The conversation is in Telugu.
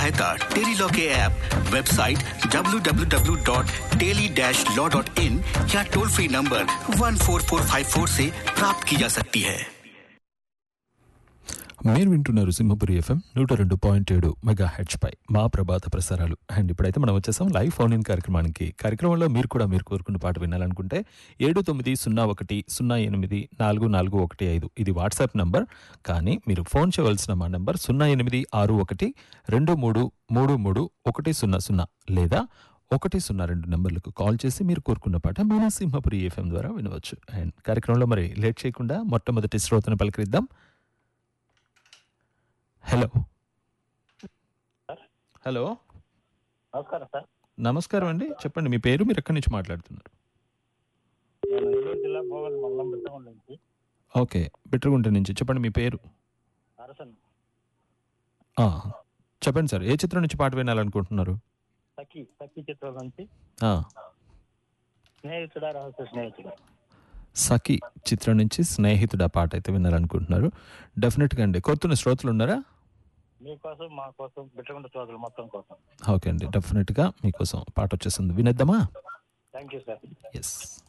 सहायता टेलीलॉ के ऐप वेबसाइट www.teli-law.in या टोल फ्री नंबर 14454 से प्राप्त की जा सकती है మీరు వింటున్నారు సింహపురి ఎఫ్ఎం నూట రెండు పాయింట్ ఏడు మెగా హెడ్జ్ పై మా ప్రభాత ప్రసారాలు అండ్ ఇప్పుడైతే మనం వచ్చేసాం లైవ్ ఫోన్ ఇన్ కార్యక్రమానికి కార్యక్రమంలో మీరు కూడా మీరు కోరుకున్న పాట వినాలనుకుంటే ఏడు తొమ్మిది సున్నా ఒకటి సున్నా ఎనిమిది నాలుగు నాలుగు ఒకటి ఐదు ఇది వాట్సాప్ నంబర్ కానీ మీరు ఫోన్ చేయవలసిన మా నంబర్ సున్నా ఎనిమిది ఆరు ఒకటి రెండు మూడు మూడు మూడు ఒకటి సున్నా సున్నా లేదా ఒకటి సున్నా రెండు నెంబర్లకు కాల్ చేసి మీరు కోరుకున్న పాట మన సింహపురి ఎఫ్ఎం ద్వారా వినవచ్చు అండ్ కార్యక్రమంలో మరి లేట్ చేయకుండా మొట్టమొదటి శ్రోతను పలకరిద్దాం హలో హలో నమస్కారం సార్ నమస్కారం అండి చెప్పండి మీ పేరు మీరు ఎక్కడి నుంచి మాట్లాడుతున్నారు నేను నెల్లూరు జిల్లా భోగల్ మండలం బిట్టకొండ నుంచి ఓకే బిట్రగుంట నుంచి చెప్పండి మీ పేరు అరసన్ ఆ, చెప్పండి సార్ ఏ చిత్రం నుంచి పాట వినాలనుకుంటున్నారు సఖి సఖి చిత్రం నుంచి ఆ, స్నేహితుడా రహస్య స్నేహితుడు సఖి చిత్రం నుంచి స్నేహితుడు ఆ పాట అయితే వినాలనుకుంటున్నారు డెఫినెట్గా అండి కొడుతున్న శ్రోతలు ఉన్నారా మీకోసం మా కోసం బిట్టకొండ చోదరులు మొత్తం కోసం ఓకే అండి డెఫినెట్గా మీకోసం పాట వచ్చేస్తుంది వినేద్దామా థ్యాంక్ యూ సార్ ఎస్